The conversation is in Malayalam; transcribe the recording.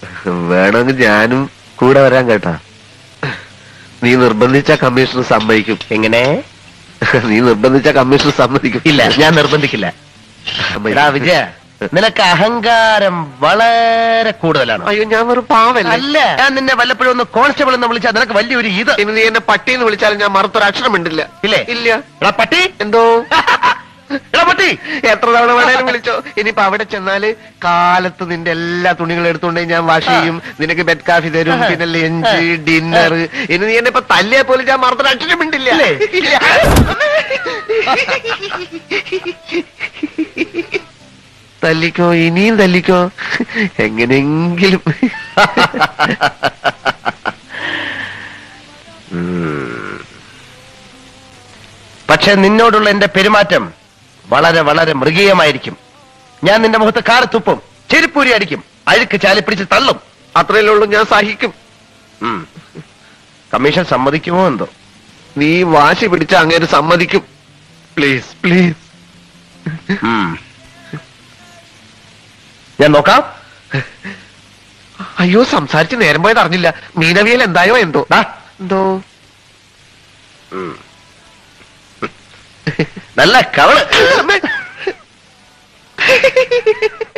വേണമെങ്കിൽ ഞാനും കൂടെ വരാൻ കേട്ടാ നീ നിർബന്ധിച്ച കമ്മീഷണർ സമ്മതിക്കും എങ്ങനെ നീ നിർബന്ധിച്ച കമ്മീഷണർ സമ്മതിക്കും ഇല്ല ഞാൻ നിർബന്ധിക്കില്ല എടാ വിജയ നിനക്ക് അഹങ്കാരം വളരെ കൂടുതലാണ് അയ്യോ ഞാൻ വെറും പാവല്ലേ അല്ല ഞാൻ നിന്നെ വല്ലപ്പോഴും ഒന്ന് കോൺസ്റ്റബിൾ എന്ന് വിളിച്ചാൽ നിനക്ക് വലിയൊരു ഇത് ഇനി നീ എന്നെ പട്ടിന്ന് വിളിച്ചാലും ഞാൻ മറുത്തൊരു അക്ഷരം മിണ്ടില്ല ഇല്ലേ ഇല്ല എടാ പട്ടി എന്തോ എടാ പട്ടി എത്ര തവണ വേണേലും വിളിച്ചോ ഇനിയിപ്പോ അവിടെ ചെന്നാല് കാലത്ത് നിന്റെ എല്ലാ തുണികളും എടുത്തുകൊണ്ട് ഞാൻ വാഷ് ചെയ്യും നിനക്ക് ബെഡ് കാഫി തരും ആഹാ. പിന്നെ ലഞ്ച് ഡിന്നർ ഇനി നീ എന്നെ ഇപ്പൊ തല്ലിയാ പോലും ഞാൻ മറുത്തൊരു അക്ഷരം മിണ്ടില്ല ഇല്ലേ? ഇല്ല. തല്ലിക്കോ ഇനിയും തല്ലിക്കോ എങ്ങനെയെങ്കിലും പക്ഷെ നിന്നോടുള്ള എന്റെ പെരുമാറ്റം വളരെ വളരെ മൃഗീയമായിരിക്കും ഞാൻ നിന്റെ മുഖത്ത് കാറ് തുപ്പും ചെരുപ്പൂരി അടിക്കും അഴുക്ക് ചാലി പിടിച്ച് തള്ളും അത്രയല്ലേ ഉള്ളൂ ഞാൻ സഹിക്കും ഉം. കമ്മീഷൻ സമ്മതിക്കുമോ എന്തോ നീ വാശി പിടിച്ച അങ്ങേര് സമ്മതിക്കും പ്ലീസ് പ്ലീസ് ഉം. ഞാൻ നോക്കാം അയ്യോ സംസാരിച്ച് നേരം പോയത് അറിഞ്ഞില്ല മീനവിയൽ എന്തായോ എന്തോ ദാ. എന്തോ ഉം. നല്ല കവള് അമ്മേ.